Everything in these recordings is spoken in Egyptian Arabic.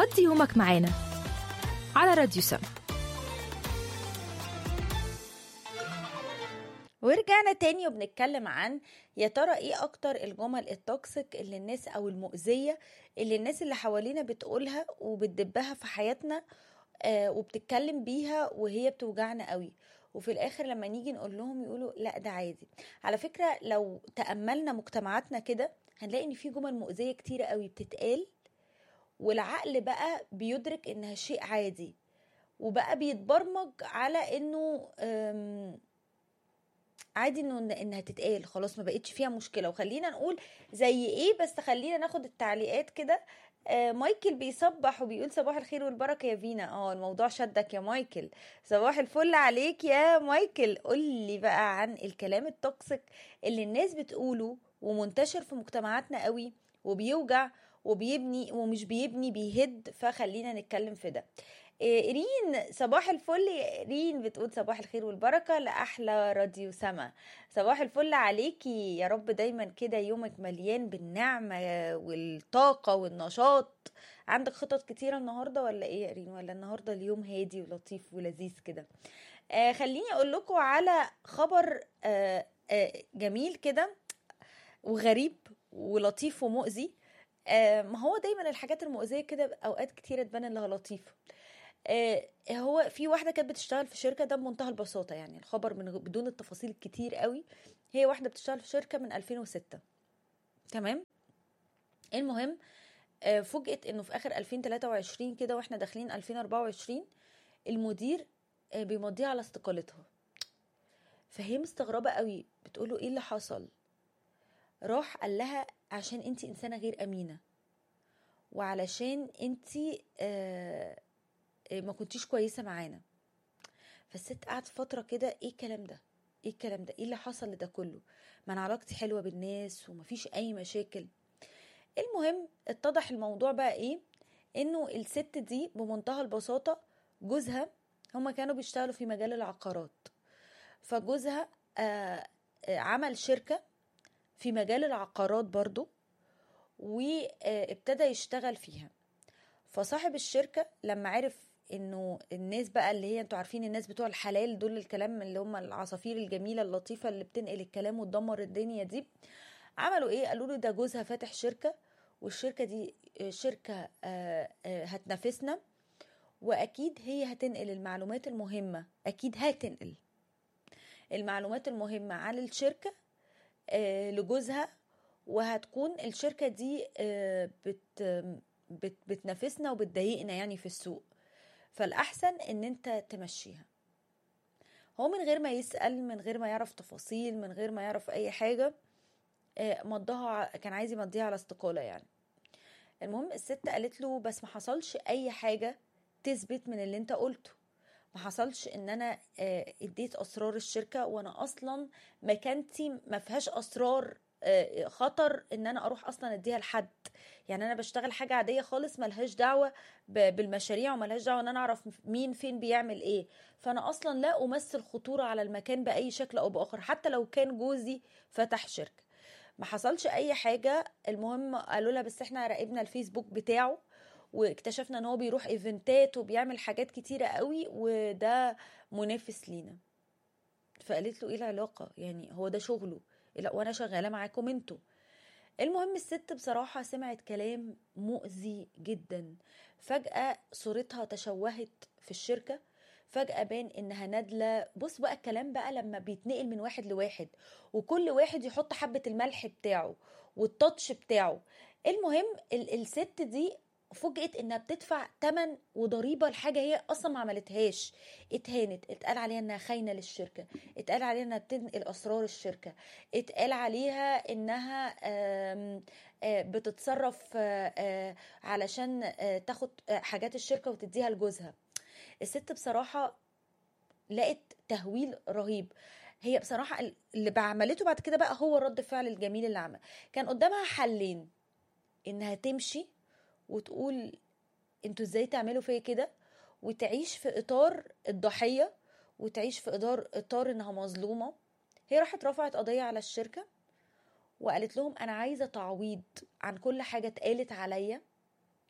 قضي يومك معانا على راديو سم ورجعنا تاني وبنتكلم عن يا ترى ايه اكتر الجمل التوكسيك اللي الناس او المؤذية اللي الناس اللي حوالينا بتقولها وبتدبها في حياتنا آه وبتتكلم بيها وهي بتوجعنا قوي وفي الاخر لما نيجي نقول لهم يقولوا لا ده عادي على فكرة لو تأملنا مجتمعاتنا كده هنلاقي ان في جمل مؤذية كتيرة قوي بتتقال والعقل بقى بيدرك انها شيء عادي وبقى بيتبرمج على انه أم عادي انه انها تتقال خلاص ما بقتش فيها مشكله وخلينا نقول زي ايه بس خلينا ناخد التعليقات كده آه مايكل بيصبح وبيقول صباح الخير والبركه يا فينا اه الموضوع شدك يا مايكل صباح الفل عليك يا مايكل قول لي بقى عن الكلام التوكسيك اللي الناس بتقوله ومنتشر في مجتمعاتنا قوي وبيوجع وبيبني ومش بيبني بيهد فخلينا نتكلم في ده رين صباح الفل رين بتقول صباح الخير والبركة لأحلى راديو سما صباح الفل عليكي يا رب دايما كده يومك مليان بالنعمة والطاقة والنشاط عندك خطط كتيرة النهاردة ولا ايه يا رين ولا النهاردة اليوم هادي ولطيف ولذيذ كده آه خليني اقول لكم على خبر آه آه جميل كده وغريب ولطيف ومؤذي آه ما هو دايما الحاجات المؤذية كده اوقات كتيرة تبان انها لطيفة آه هو في واحده كانت بتشتغل في شركه ده بمنتهى البساطه يعني الخبر من بدون التفاصيل الكتير قوي هي واحده بتشتغل في شركه من 2006 تمام المهم آه فوجئت انه في اخر 2023 كده واحنا داخلين 2024 المدير آه بيمضيها على استقالتها فهي مستغربه قوي بتقوله ايه اللي حصل راح قال لها عشان انت انسانه غير امينه وعلشان انت آه ما كنتيش كويسه معانا فالست قعدت فتره كده ايه الكلام ده ايه الكلام ده ايه اللي حصل لده كله ما انا علاقتي حلوه بالناس ومفيش اي مشاكل المهم اتضح الموضوع بقى ايه انه الست دي بمنتهى البساطه جوزها هما كانوا بيشتغلوا في مجال العقارات فجوزها آه عمل شركه في مجال العقارات برضو وابتدى يشتغل فيها فصاحب الشركه لما عرف انه الناس بقى اللي هي انتوا عارفين الناس بتوع الحلال دول الكلام اللي هم العصافير الجميله اللطيفه اللي بتنقل الكلام وتدمر الدنيا دي عملوا ايه قالوا له ده جوزها فاتح شركه والشركه دي شركه هتنافسنا واكيد هي هتنقل المعلومات المهمه اكيد هتنقل المعلومات المهمه عن الشركه لجوزها وهتكون الشركه دي بت بت بتنافسنا وبتضايقنا يعني في السوق فالأحسن إن أنت تمشيها هو من غير ما يسأل من غير ما يعرف تفاصيل من غير ما يعرف أي حاجة مضاها كان عايز يمضيها على استقالة يعني المهم الست قالت له بس ما حصلش أي حاجة تثبت من اللي أنت قلته ما حصلش ان انا اديت اسرار الشركه وانا اصلا مكانتي ما فيهاش اسرار خطر ان انا اروح اصلا اديها لحد يعني انا بشتغل حاجه عاديه خالص ملهاش دعوه بالمشاريع وملهاش دعوه ان انا اعرف مين فين بيعمل ايه فانا اصلا لا امثل خطوره على المكان باي شكل او باخر حتى لو كان جوزي فتح شركه ما حصلش اي حاجه المهم قالوا لها بس احنا راقبنا الفيسبوك بتاعه واكتشفنا ان هو بيروح ايفنتات وبيعمل حاجات كتيره قوي وده منافس لينا فقالت له ايه العلاقه يعني هو ده شغله لا وانا شغاله معاكم انتوا المهم الست بصراحة سمعت كلام مؤذي جدا فجأة صورتها تشوهت في الشركة فجأة بان انها نادلة بص بقى الكلام بقى لما بيتنقل من واحد لواحد وكل واحد يحط حبة الملح بتاعه والتاتش بتاعه المهم الست دي فوجئت انها بتدفع تمن وضريبه لحاجه هي اصلا ما عملتهاش اتهانت اتقال عليها انها خاينه للشركه اتقال عليها انها بتنقل اسرار الشركه اتقال عليها انها آم آم بتتصرف آم علشان تاخد حاجات الشركه وتديها لجوزها الست بصراحه لقت تهويل رهيب هي بصراحه اللي عملته بعد كده بقى هو رد الفعل الجميل اللي عمل كان قدامها حلين انها تمشي وتقول انتوا ازاي تعملوا فيا كده وتعيش في اطار الضحيه وتعيش في اطار اطار انها مظلومه هي راحت رفعت قضيه على الشركه وقالت لهم انا عايزه تعويض عن كل حاجه اتقالت عليا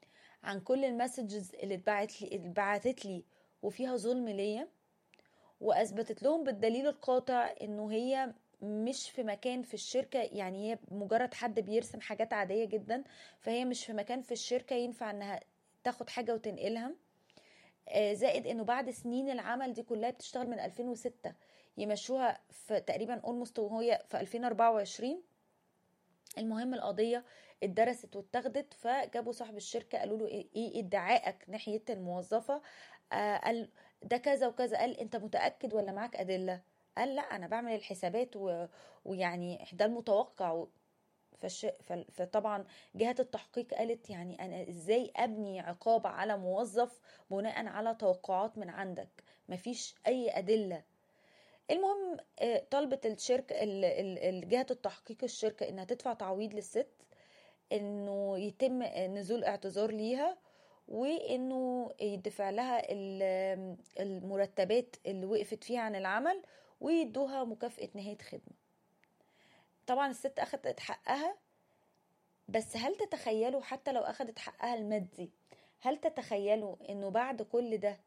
عن كل المسجز اللي اتبعت لي اللي اتبعتت لي وفيها ظلم ليا واثبتت لهم بالدليل القاطع انه هي مش في مكان في الشركة يعني هي مجرد حد بيرسم حاجات عادية جدا فهي مش في مكان في الشركة ينفع انها تاخد حاجة وتنقلها آه، زائد انه بعد سنين العمل دي كلها بتشتغل من 2006 يمشوها في تقريبا اولموست وهي في 2024 المهم القضية اتدرست واتاخدت فجابوا صاحب الشركة قالوا له ايه إيه ادعائك ناحية الموظفة آه قال ده كذا وكذا قال انت متأكد ولا معاك أدلة قال لا انا بعمل الحسابات و... ويعني ده المتوقع و... فش... ف... فطبعا جهة التحقيق قالت يعني انا ازاي ابني عقاب على موظف بناء على توقعات من عندك مفيش اي ادلة المهم آه، طلبت الشركة ال- ال- ال- جهة التحقيق الشركة انها تدفع تعويض للست انه يتم نزول اعتذار ليها وانه يدفع لها ال- المرتبات اللي وقفت فيها عن العمل ويدوها مكافأة نهاية خدمة طبعا الست اخدت حقها بس هل تتخيلوا حتى لو اخدت حقها المادي هل تتخيلوا انه بعد كل ده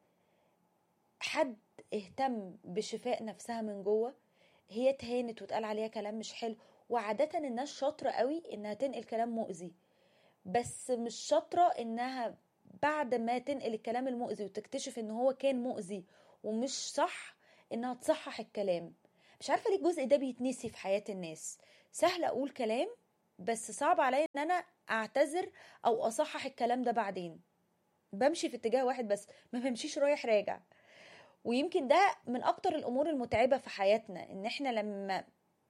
حد اهتم بشفاء نفسها من جوه هي اتهانت واتقال عليها كلام مش حلو وعادة الناس شاطرة قوي انها تنقل كلام مؤذي بس مش شاطرة انها بعد ما تنقل الكلام المؤذي وتكتشف ان هو كان مؤذي ومش صح انها تصحح الكلام مش عارفة ليه الجزء ده بيتنسي في حياة الناس سهل اقول كلام بس صعب عليا ان انا اعتذر او اصحح الكلام ده بعدين بمشي في اتجاه واحد بس ما بمشيش رايح راجع ويمكن ده من اكتر الامور المتعبة في حياتنا ان احنا لما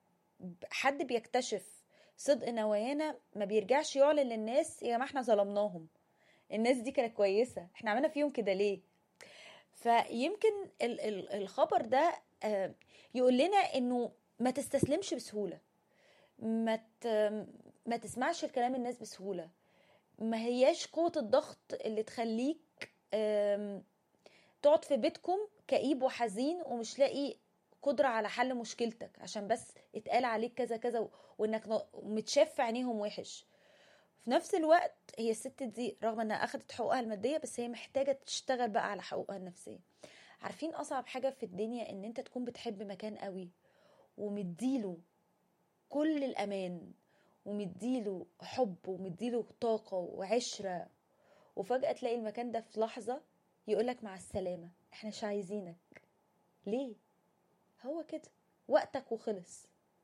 حد بيكتشف صدق نوايانا ما بيرجعش يعلن للناس يا جماعه احنا ظلمناهم الناس دي كانت كويسه احنا عملنا فيهم كده ليه فيمكن ال- ال- الخبر ده آه، يقول لنا انه ما تستسلمش بسهوله ما ت- ما تسمعش الكلام الناس بسهوله ما هياش قوه الضغط اللي تخليك آم، تقعد في بيتكم كئيب وحزين ومش لاقي قدرة على حل مشكلتك عشان بس اتقال عليك كذا كذا و- وانك ن- متشاف في عينيهم وحش في نفس الوقت هي الست دي رغم انها اخدت حقوقها المادية بس هي محتاجة تشتغل بقى على حقوقها النفسية عارفين اصعب حاجة في الدنيا ان انت تكون بتحب مكان قوي ومديله كل الامان ومديله حب ومديله طاقة وعشرة وفجأة تلاقي المكان ده في لحظة يقولك مع السلامة احنا مش عايزينك ليه هو كده وقتك وخلص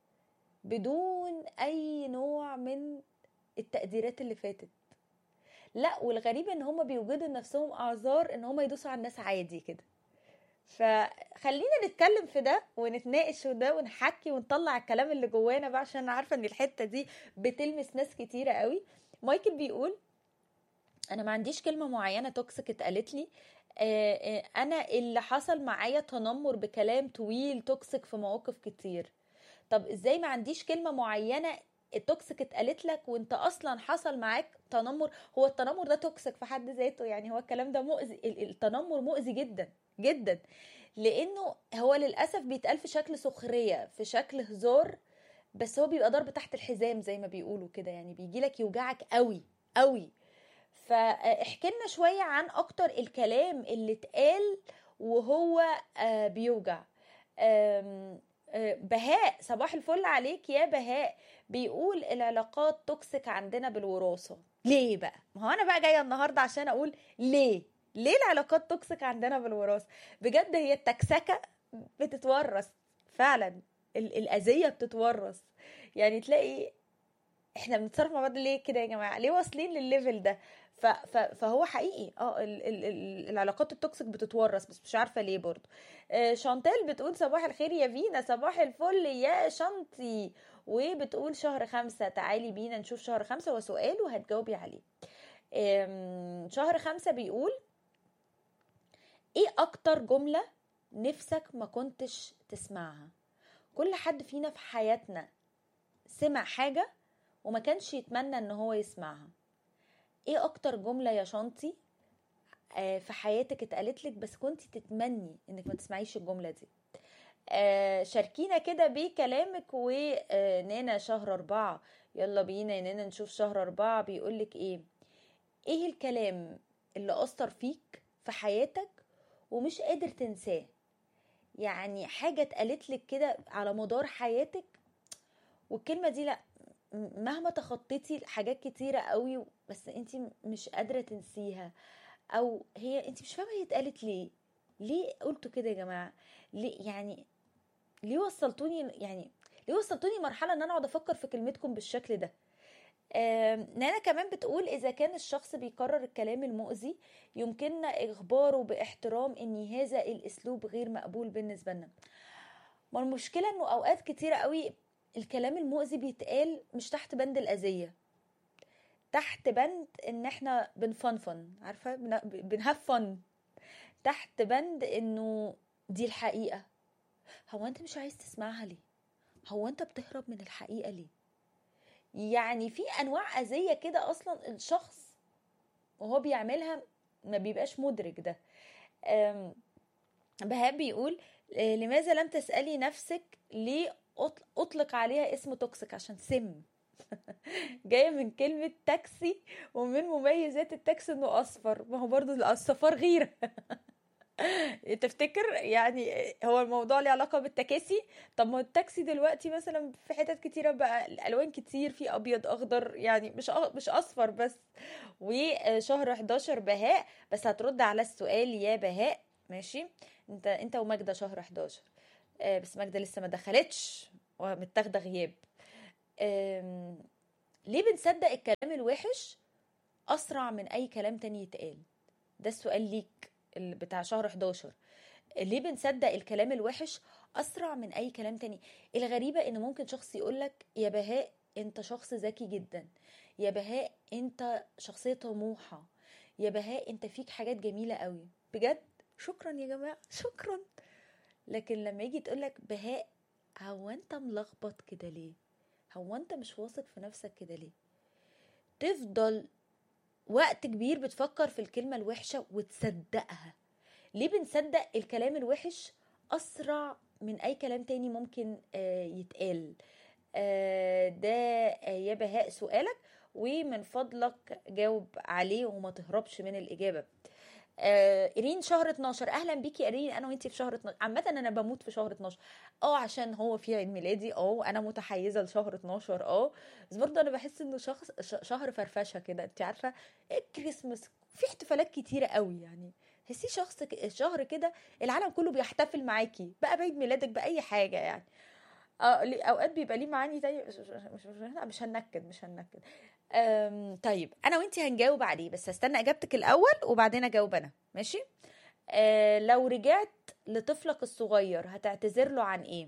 بدون اي نوع من التقديرات اللي فاتت لا والغريب ان هم بيوجدوا لنفسهم اعذار ان هم يدوسوا على الناس عادي كده فخلينا نتكلم في ده ونتناقش في ده ونحكي ونطلع الكلام اللي جوانا بقى عشان انا عارفه ان الحته دي بتلمس ناس كتيره قوي مايكل بيقول انا ما عنديش كلمه معينه توكسيك اتقالت لي آه، آه، انا اللي حصل معايا تنمر بكلام طويل توكسيك في مواقف كتير طب ازاي ما عنديش كلمه معينه التوكسيك اتقالت لك وانت اصلا حصل معاك تنمر هو التنمر ده توكسيك في حد ذاته يعني هو الكلام ده مؤذي ال- التنمر مؤذي جدا جدا لانه هو للاسف بيتقال في شكل سخريه في شكل هزار بس هو بيبقى ضرب تحت الحزام زي ما بيقولوا كده يعني بيجي لك يوجعك قوي قوي فاحكي لنا شويه عن اكتر الكلام اللي اتقال وهو آه، بيوجع آم، آه، بهاء صباح الفل عليك يا بهاء بيقول العلاقات توكسيك عندنا بالوراثه ليه بقى ما هو انا بقى جايه النهارده عشان اقول ليه ليه العلاقات توكسيك عندنا بالوراثه بجد هي التكسكه بتتورث فعلا ال- الاذيه بتتورث يعني تلاقي احنا بنتصرف مع بعض ليه كده يا جماعه ليه واصلين للليفل ده ف... ف... فهو حقيقي اه ال... ال... ال... العلاقات التوكسيك بتتورث بس مش عارفه ليه برضه آه شانتال بتقول صباح الخير يا فينا صباح الفل يا شانتي وبتقول شهر خمسة تعالي بينا نشوف شهر خمسة وسؤال وهتجاوبي عليه آم، شهر خمسة بيقول ايه اكتر جملة نفسك ما كنتش تسمعها كل حد فينا في حياتنا سمع حاجة وما كانش يتمنى ان هو يسمعها ايه اكتر جملة يا شانتي آه، في حياتك اتقالت لك بس كنت تتمني انك ما تسمعيش الجملة دي آه، شاركينا كده بكلامك ونانا شهر أربعة يلا بينا يا نانا نشوف شهر أربعة بيقولك ايه ايه الكلام اللي اثر فيك في حياتك ومش قادر تنساه يعني حاجه اتقالت لك كده على مدار حياتك والكلمه دي لا م- مهما تخطيتي حاجات كتيره قوي بس انت مش قادره تنسيها او هي انت مش فاهمه هي اتقالت ليه ليه قلتوا كده يا جماعه ليه يعني ليه وصلتوني يعني ليه وصلتوني مرحله ان انا اقعد افكر في كلمتكم بالشكل ده آم، نانا كمان بتقول إذا كان الشخص بيكرر الكلام المؤذي يمكننا إخباره باحترام إن هذا الأسلوب غير مقبول بالنسبة لنا ما المشكلة إنه أوقات كتيرة قوي الكلام المؤذي بيتقال مش تحت بند الأذية تحت بند إن إحنا بنفنفن عارفة بن- بنهاف فن تحت بند إنه دي الحقيقة هو أنت مش عايز تسمعها ليه هو أنت بتهرب من الحقيقة ليه يعني في انواع اذيه كده اصلا الشخص وهو بيعملها ما بيبقاش مدرك ده أم، بهاء بيقول آه، لماذا لم تسالي نفسك ليه أط- اطلق عليها اسم توكسيك عشان سم جايه من كلمه تاكسي ومن مميزات التاكسي انه اصفر ما هو برضو الصفار غيره تفتكر يعني هو الموضوع له علاقه بالتكاسي طب ما التاكسي دلوقتي مثلا في حتت كتيره بقى الالوان كتير في ابيض اخضر يعني مش أ- مش اصفر بس وشهر 11 بهاء بس هترد على السؤال يا بهاء ماشي انت انت وماجده شهر 11 آه، بس ماجده لسه ما دخلتش ومتاخده غياب آم، ليه بنصدق الكلام الوحش اسرع من اي كلام تاني يتقال ده السؤال ليك اللي بتاع شهر 11 ليه بنصدق الكلام الوحش اسرع من اي كلام تاني الغريبه ان ممكن شخص يقولك يا بهاء انت شخص ذكي جدا يا بهاء انت شخصيه طموحه يا بهاء انت فيك حاجات جميله قوي بجد شكرا يا جماعه شكرا لكن لما يجي تقولك بهاء هو انت ملخبط كده ليه هو انت مش واثق في نفسك كده ليه تفضل وقت كبير بتفكر في الكلمة الوحشة وتصدقها ليه بنصدق الكلام الوحش أسرع من أي كلام تاني ممكن آه، يتقال آه، ده آه، يا بهاء سؤالك ومن فضلك جاوب عليه وما تهربش من الإجابة آه، إيرين شهر 12 أهلا بيكي يا إيرين أنا وأنتي في شهر 12 عامة أنا بموت في شهر 12 اه عشان هو في عيد ميلادي اه انا متحيزه لشهر 12 اه بس برضه انا بحس انه شخص ش- شهر فرفشه كده انت عارفه الكريسماس في احتفالات كتيره قوي يعني تحسيه شخص ك- شهر كده العالم كله بيحتفل معاكي بقى بعيد ميلادك باي حاجه يعني اه لي- اوقات بيبقى ليه معاني تانية مش مش مش, مش, لا مش هننكد مش هننكد أم طيب انا وانتي هنجاوب عليه بس هستنى اجابتك الاول وبعدين اجاوب انا ماشي آه لو رجعت لطفلك الصغير هتعتذر له عن ايه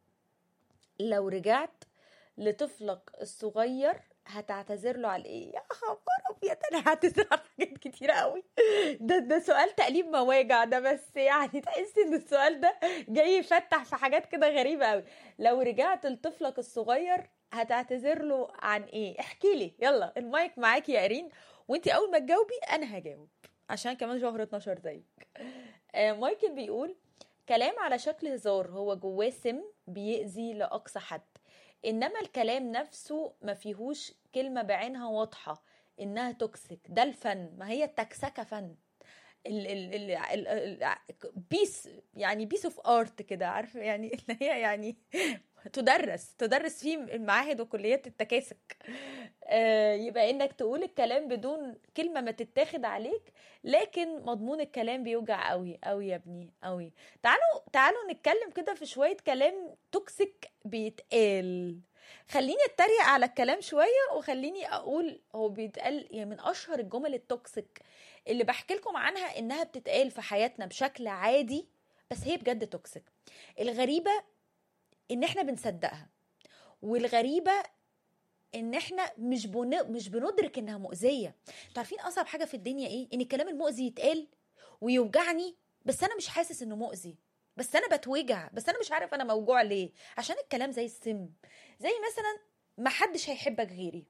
لو رجعت لطفلك الصغير هتعتذر له على ايه يا خبر ابيض انا هعتذر عن حاجات كتيره قوي ده ده سؤال تقليب مواجع ده بس يعني تحس ان السؤال ده جاي يفتح في حاجات كده غريبه قوي لو رجعت لطفلك الصغير هتعتذر له عن ايه احكي لي يلا المايك معاكي يا ايرين وانت اول ما تجاوبي انا هجاوب عشان كمان شهر 12 زيك آه، مايكل بيقول كلام على شكل هزار هو جواه سم بيأذي لأقصى حد إنما الكلام نفسه ما فيهوش كلمة بعينها واضحة إنها توكسيك ده الفن ما هي التكسكة فن ال ال ال ال ال بيس يعني بيس اوف ارت كده عارفه يعني اللي هي يعني تدرس تدرس في المعاهد وكليات التكاسك آه، يبقى انك تقول الكلام بدون كلمه ما تتاخد عليك لكن مضمون الكلام بيوجع قوي قوي يا ابني قوي تعالوا تعالوا نتكلم كده في شويه كلام توكسيك بيتقال خليني اتريق على الكلام شويه وخليني اقول هو بيتقال يعني من اشهر الجمل التوكسيك اللي بحكي لكم عنها انها بتتقال في حياتنا بشكل عادي بس هي بجد توكسيك الغريبه ان احنا بنصدقها والغريبه ان احنا مش بن... مش بندرك انها مؤذيه انتوا عارفين اصعب حاجه في الدنيا ايه ان الكلام المؤذي يتقال ويوجعني بس انا مش حاسس انه مؤذي بس انا بتوجع بس انا مش عارف انا موجوع ليه عشان الكلام زي السم زي مثلا ما حدش هيحبك غيري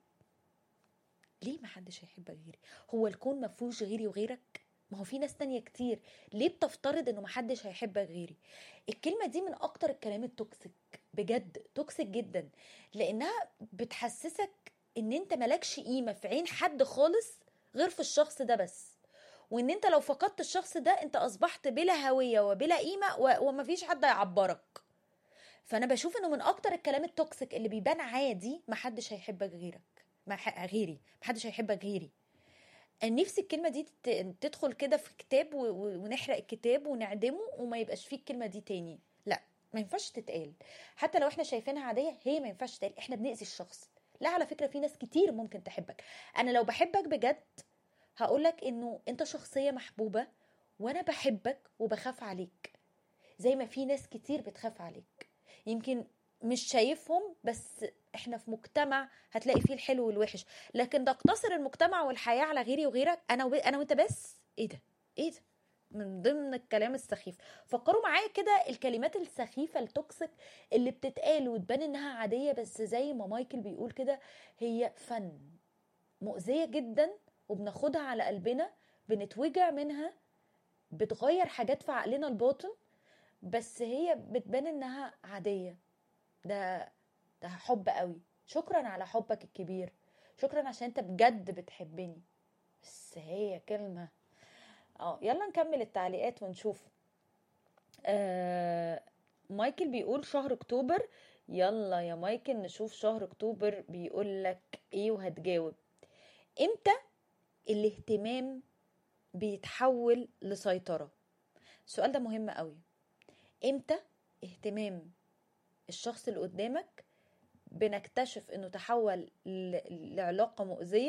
ليه ما حدش هيحبك غيري هو الكون ما فيهوش غيري وغيرك ما هو في ناس تانية كتير ليه بتفترض انه ما حدش هيحبك غيري الكلمة دي من اكتر الكلام التوكسيك بجد توكسيك جدا لانها بتحسسك ان انت مالكش قيمة في عين حد خالص غير في الشخص ده بس وان انت لو فقدت الشخص ده انت اصبحت بلا هويه وبلا قيمه و- ومفيش حد يعبرك فانا بشوف انه من اكتر الكلام التوكسيك اللي بيبان عادي محدش هيحبك غيرك ما ح- غيري محدش هيحبك غيري نفسي الكلمه دي تت- تدخل كده في كتاب و- و- ونحرق الكتاب ونعدمه وما يبقاش فيه الكلمه دي تاني لا ما ينفعش تتقال حتى لو احنا شايفينها عاديه هي ما ينفعش تتقال احنا بنأذي الشخص لا على فكره في ناس كتير ممكن تحبك انا لو بحبك بجد هقولك انه انت شخصيه محبوبه وانا بحبك وبخاف عليك زي ما في ناس كتير بتخاف عليك يمكن مش شايفهم بس احنا في مجتمع هتلاقي فيه الحلو والوحش لكن تقتصر المجتمع والحياه على غيري وغيرك انا و... انا وانت بس ايه ده ايه ده من ضمن الكلام السخيف فكروا معايا كده الكلمات السخيفه التوكسيك اللي بتتقال وتبان انها عاديه بس زي ما مايكل بيقول كده هي فن مؤذيه جدا وبناخدها على قلبنا بنتوجع منها بتغير حاجات في عقلنا الباطن بس هي بتبان انها عاديه ده ده حب قوي شكرا على حبك الكبير شكرا عشان انت بجد بتحبني بس هي كلمة اه يلا نكمل التعليقات ونشوف آه مايكل بيقول شهر اكتوبر يلا يا مايكل نشوف شهر اكتوبر بيقول لك ايه وهتجاوب امتى الاهتمام بيتحول لسيطرة السؤال ده مهم قوي امتى اهتمام الشخص اللي قدامك بنكتشف انه تحول ل- لعلاقة مؤذية